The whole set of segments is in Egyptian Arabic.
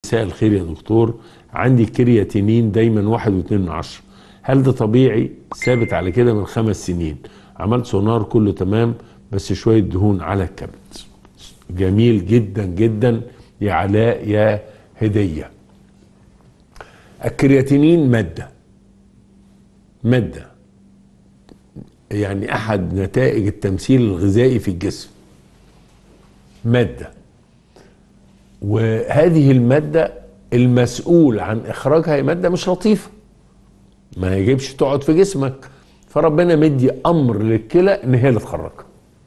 مساء الخير يا دكتور عندي كرياتينين دايما واحد واتنين من عشرة هل ده طبيعي ثابت على كده من خمس سنين عملت سونار كله تمام بس شوية دهون على الكبد جميل جدا جدا يا علاء يا هدية الكرياتينين مادة مادة يعني أحد نتائج التمثيل الغذائي في الجسم مادة وهذه المادة المسؤول عن إخراجها هي مادة مش لطيفة ما يجبش تقعد في جسمك فربنا مدي أمر للكلى إن هي اللي تخرجها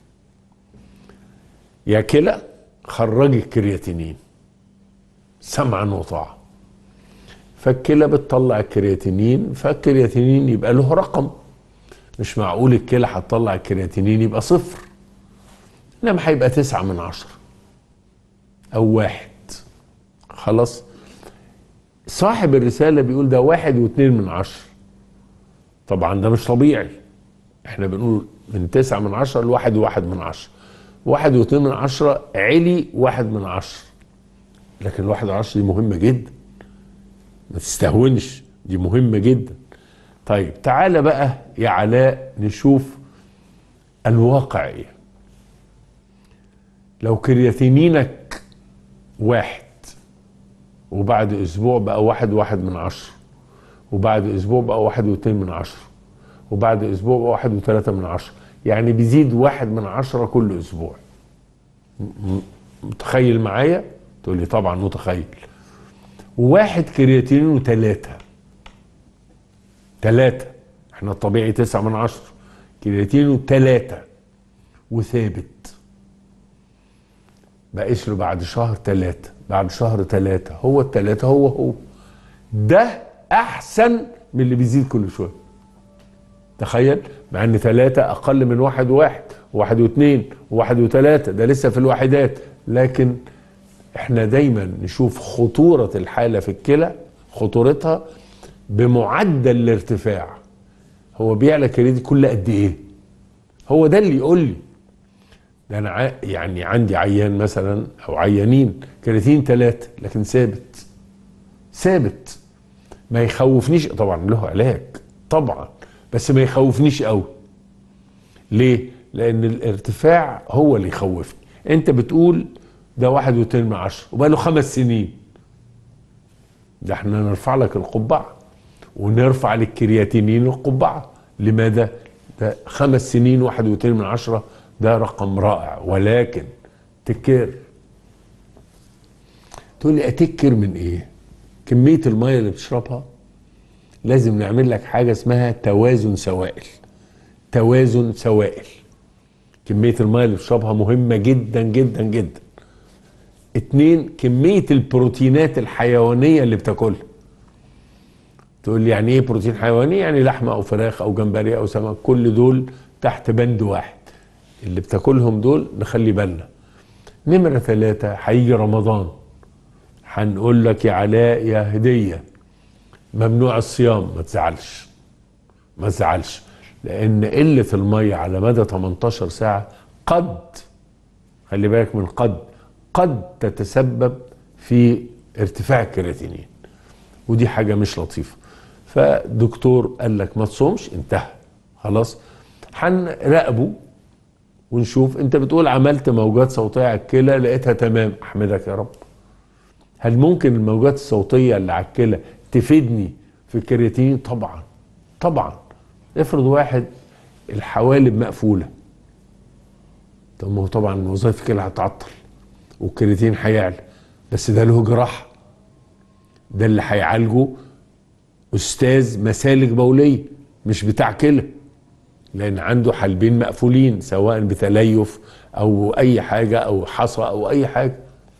يا كلى خرجي الكرياتينين سمعا وطاعة فالكلى بتطلع الكرياتينين فالكرياتينين يبقى له رقم مش معقول الكلى هتطلع الكرياتينين يبقى صفر انما هيبقى تسعة من عشرة او واحد خلاص صاحب الرسالة بيقول ده واحد واتنين من عشرة طبعا ده مش طبيعي احنا بنقول من تسعة من عشرة لواحد وواحد من عشرة واحد واتنين من عشرة علي واحد من عشرة لكن الواحد من عشرة دي مهمة جدا ما تستهونش دي مهمة جدا طيب تعالى بقى يا علاء نشوف الواقع ايه لو كرياتينينك واحد وبعد اسبوع بقى واحد واحد من عشرة وبعد اسبوع بقى واحد واتنين من عشرة وبعد اسبوع بقى واحد وثلاثة من عشرة يعني بيزيد واحد من عشرة كل اسبوع م- متخيل معايا تقول لي طبعا متخيل وواحد كرياتينينه ثلاثة ثلاثة احنا الطبيعي تسعة من عشرة كرياتينه ثلاثة وثابت بقيس له بعد شهر ثلاثة بعد شهر ثلاثة هو الثلاثة هو هو ده أحسن من اللي بيزيد كل شوية تخيل مع ان ثلاثة أقل من واحد وواحد واحد واثنين وواحد وثلاثة ده لسه في الواحدات لكن احنا دايما نشوف خطورة الحالة في الكلى خطورتها بمعدل الارتفاع هو بيعلى كريدي كل قد ايه هو ده اللي يقول لي ده انا ع- يعني عندي عيان مثلا او عيانين كرياتين ثلاثة لكن ثابت ثابت ما يخوفنيش طبعا له علاج طبعا بس ما يخوفنيش قوي ليه لان الارتفاع هو اللي يخوفني انت بتقول ده واحد واتنين من عشرة وبقاله خمس سنين ده احنا نرفع لك القبعة ونرفع للكرياتينين القبعة لماذا ده خمس سنين واحد واتنين من عشرة ده رقم رائع ولكن تكر تقول لي اتكر من ايه كمية المية اللي بتشربها لازم نعمل لك حاجة اسمها توازن سوائل توازن سوائل كمية المية اللي بتشربها مهمة جدا جدا جدا اتنين كمية البروتينات الحيوانية اللي بتاكلها تقول لي يعني ايه بروتين حيواني يعني لحمة او فراخ او جمبري او سمك كل دول تحت بند واحد اللي بتاكلهم دول نخلي بالنا نمرة ثلاثة هيجي رمضان هنقول لك يا علاء يا هدية ممنوع الصيام ما تزعلش ما تزعلش لان قلة المية على مدى 18 ساعة قد خلي بالك من قد قد تتسبب في ارتفاع الكرياتينين ودي حاجة مش لطيفة فدكتور قال لك ما تصومش انتهى خلاص هنراقبه ونشوف انت بتقول عملت موجات صوتية على الكلى لقيتها تمام احمدك يا رب هل ممكن الموجات الصوتية اللي على الكلى تفيدني في الكرياتين طبعا طبعا افرض واحد الحوالب مقفولة طب ما هو طبعا وظائف الكلى هتعطل والكرياتين هيعلى بس ده له جراحة ده اللي هيعالجه استاذ مسالك بولية مش بتاع كلى لان عنده حالبين مقفولين سواء بتليف او اي حاجة او حصى او اي حاجة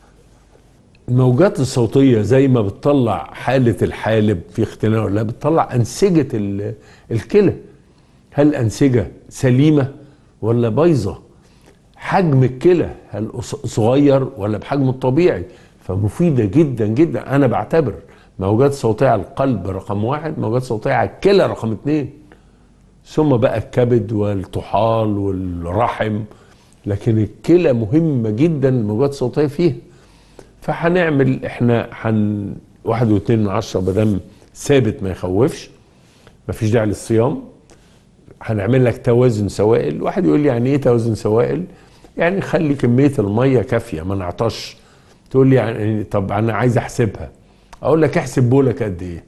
الموجات الصوتية زي ما بتطلع حالة الحالب في اختناق ولا بتطلع أنسجة ال- الكلى هل أنسجة سليمة ولا بايظة حجم الكلى هل قص- صغير ولا بحجمه الطبيعي فمفيدة جدا جدا أنا بعتبر موجات صوتية على القلب رقم واحد موجات صوتية على الكلى رقم اتنين ثم بقى الكبد والطحال والرحم لكن الكلى مهمة جدا الموجات الصوتية فيها فهنعمل احنا هن واحد واتنين من عشرة بدم ثابت ما يخوفش مفيش داعي للصيام هنعمل لك توازن سوائل واحد يقول لي يعني ايه توازن سوائل يعني خلي كمية المية كافية ما نعطش تقول لي يعني طب انا عايز احسبها اقول لك احسب بولك قد ايه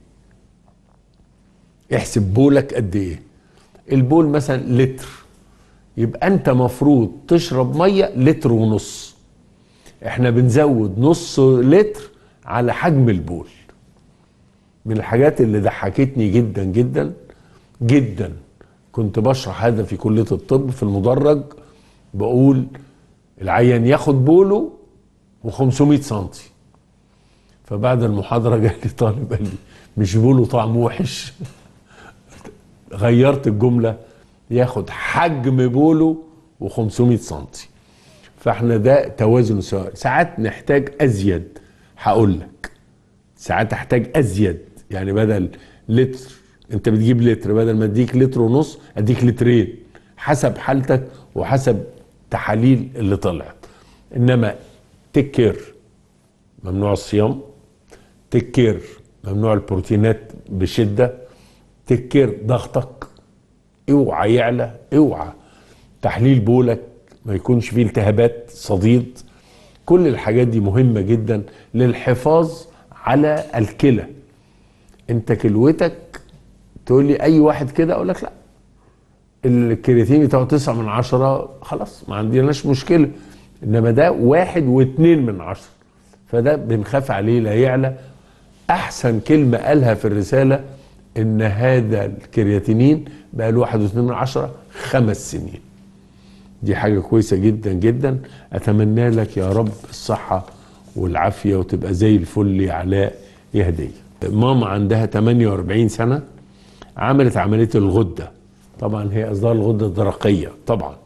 احسب بولك قد ايه البول مثلا لتر يبقى انت مفروض تشرب ميه لتر ونص احنا بنزود نص لتر على حجم البول من الحاجات اللي ضحكتني جدا جدا جدا كنت بشرح هذا في كليه الطب في المدرج بقول العيان ياخد بوله و500 سنتي فبعد المحاضره جالي طالب قال لي مش بوله طعم وحش غيرت الجمله ياخد حجم بوله و500 سنتي فاحنا ده توازن سواء ساعات نحتاج ازيد هقول لك ساعات احتاج ازيد يعني بدل لتر انت بتجيب لتر بدل ما اديك لتر ونص اديك لترين حسب حالتك وحسب تحاليل اللي طلعت انما تكر ممنوع الصيام تكر ممنوع البروتينات بشده تكر ضغطك اوعى يعلى اوعى تحليل بولك ما يكونش فيه التهابات صديد كل الحاجات دي مهمه جدا للحفاظ على الكلى انت كلوتك تقول لي اي واحد كده اقول لك لا الكرياتين بتاعه 9 من عشرة خلاص ما عندناش مشكله انما ده واحد واثنين من عشرة فده بنخاف عليه لا يعلى احسن كلمه قالها في الرساله ان هذا الكرياتينين بقى له واحد واثنين من عشرة خمس سنين دي حاجة كويسة جدا جدا أتمنى لك يا رب الصحة والعافية وتبقى زي الفل يا علاء يا هدية ماما عندها 48 سنة عملت عملية الغدة طبعا هي قصدها الغدة الدرقية طبعا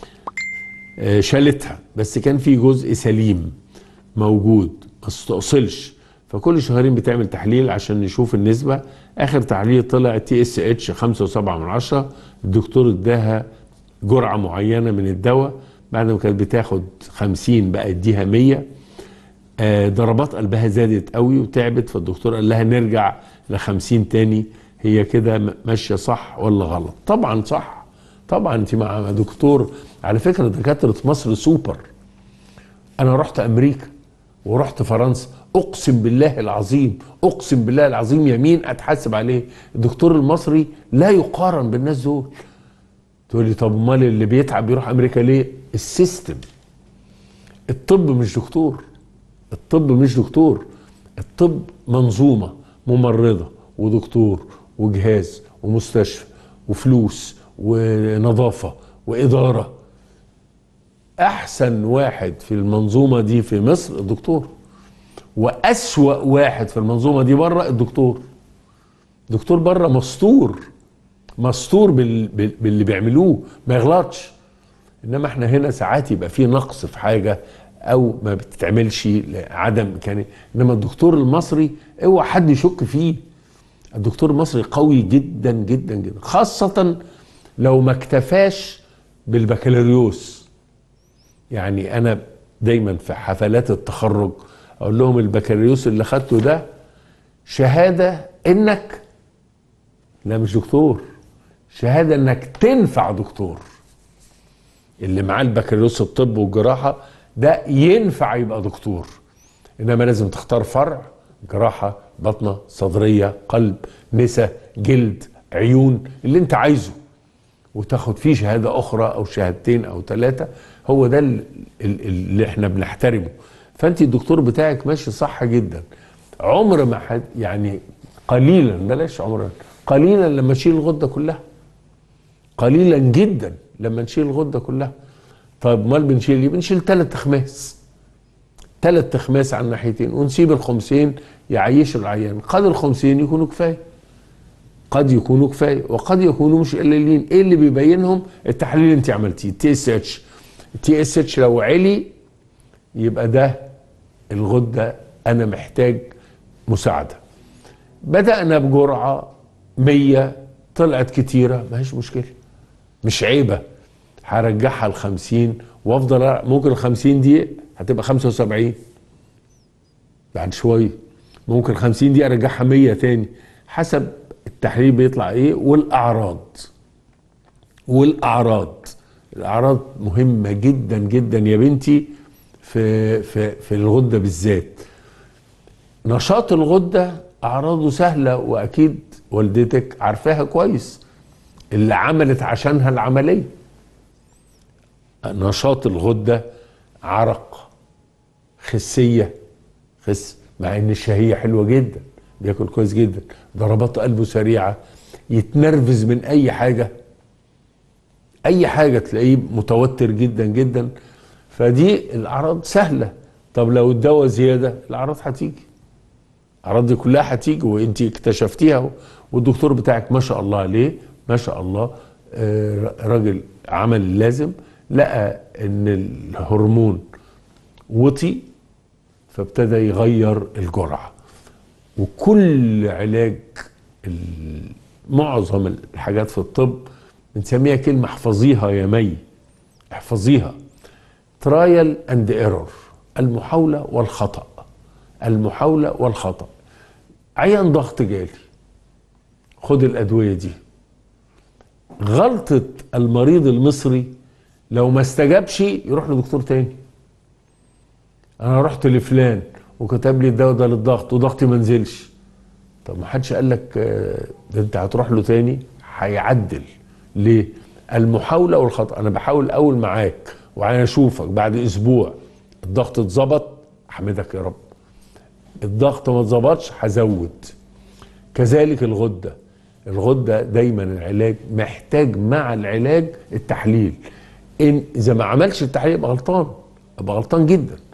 آه، شالتها بس كان في جزء سليم موجود ما استأصلش فكل شهرين بتعمل تحليل عشان نشوف النسبة اخر تحليل طلع تي اس اتش 5.7 من عشرة الدكتور اداها جرعة معينة من الدواء بعد ما كانت بتاخد 50 بقى اديها 100 آه، ضربات قلبها زادت قوي وتعبت فالدكتور قال لها نرجع ل 50 تاني هي كده م- ماشيه صح ولا غلط طبعا صح طبعا انت مع دكتور على فكره دكاتره مصر سوبر انا رحت امريكا ورحت فرنسا اقسم بالله العظيم اقسم بالله العظيم يمين اتحاسب عليه الدكتور المصري لا يقارن بالناس دول تقول لي طب امال اللي بيتعب بيروح امريكا ليه السيستم الطب مش دكتور الطب مش دكتور الطب منظومه ممرضه ودكتور وجهاز ومستشفى وفلوس ونظافه واداره احسن واحد في المنظومه دي في مصر الدكتور واسوا واحد في المنظومه دي بره الدكتور دكتور بره مستور مستور بال... بال... باللي بيعملوه ما يغلطش انما احنا هنا ساعات يبقى في نقص في حاجه او ما بتتعملش لعدم امكانيه انما الدكتور المصري اوعى حد يشك فيه الدكتور المصري قوي جدا جدا جدا خاصه لو ما اكتفاش بالبكالوريوس يعني انا دايما في حفلات التخرج اقول لهم البكالوريوس اللي خدته ده شهاده انك لا مش دكتور شهاده انك تنفع دكتور اللي معاه البكالوريوس الطب والجراحه ده ينفع يبقى دكتور انما لازم تختار فرع جراحه بطنه صدريه قلب نسا جلد عيون اللي انت عايزه وتاخد فيه شهاده اخرى او شهادتين او ثلاثه هو ده ال- ال- اللي احنا بنحترمه فانت الدكتور بتاعك ماشي صح جدا عمر ما حد يعني قليلا بلاش عمرا قليلا لما تشيل الغده كلها قليلا جدا لما نشيل الغده كلها طيب امال بنشيل ايه بنشيل ثلاث اخماس ثلاث اخماس على الناحيتين ونسيب الخمسين يعيش العيان قد الخمسين يكونوا كفايه قد يكونوا كفايه وقد يكونوا مش قليلين ايه اللي بيبينهم التحليل اللي انت عملتيه تي اس اتش التي اس اتش لو علي يبقى ده الغده انا محتاج مساعده بدانا بجرعه 100 طلعت كتيره ما هيش مشكله مش عيبه هرجعها ل 50 وافضل أ- ممكن ال 50 دي هتبقى 75 بعد شويه ممكن 50 دقيقه ارجعها 100 تاني حسب التحليل بيطلع ايه والاعراض والاعراض الاعراض مهمه جدا جدا يا بنتي في في في الغده بالذات نشاط الغده اعراضه سهله واكيد والدتك عارفاها كويس اللي عملت عشانها العمليه نشاط الغده عرق خسيه خس مع ان الشهيه حلوه جدا بياكل كويس جدا ضربات قلبه سريعه يتنرفز من اي حاجه اي حاجه تلاقيه متوتر جدا جدا فدي الاعراض سهله طب لو الدواء زياده الاعراض هتيجي الاعراض دي كلها هتيجي وانت اكتشفتيها والدكتور بتاعك ما شاء الله عليه ما شاء الله آه، راجل عمل اللازم لقى ان الهرمون وطي فابتدى يغير الجرعه وكل علاج ال- معظم الحاجات في الطب بنسميها كلمه احفظيها يا مي احفظيها ترايل اند ايرور المحاوله والخطا المحاوله والخطا عيان ضغط جالي خد الادويه دي غلطه المريض المصري لو ما استجابش يروح لدكتور تاني انا رحت لفلان وكتب لي الدواء ده للضغط وضغطي ما نزلش طب ما حدش قال لك آه، ده انت هتروح له تاني هيعدل ليه المحاوله والخطا انا بحاول اول معاك وعايز اشوفك بعد اسبوع الضغط اتظبط احمدك يا رب الضغط ما اتظبطش هزود كذلك الغده الغده دايما العلاج محتاج مع العلاج التحليل ان اذا ما عملش التحليل يبقى غلطان يبقى غلطان جدا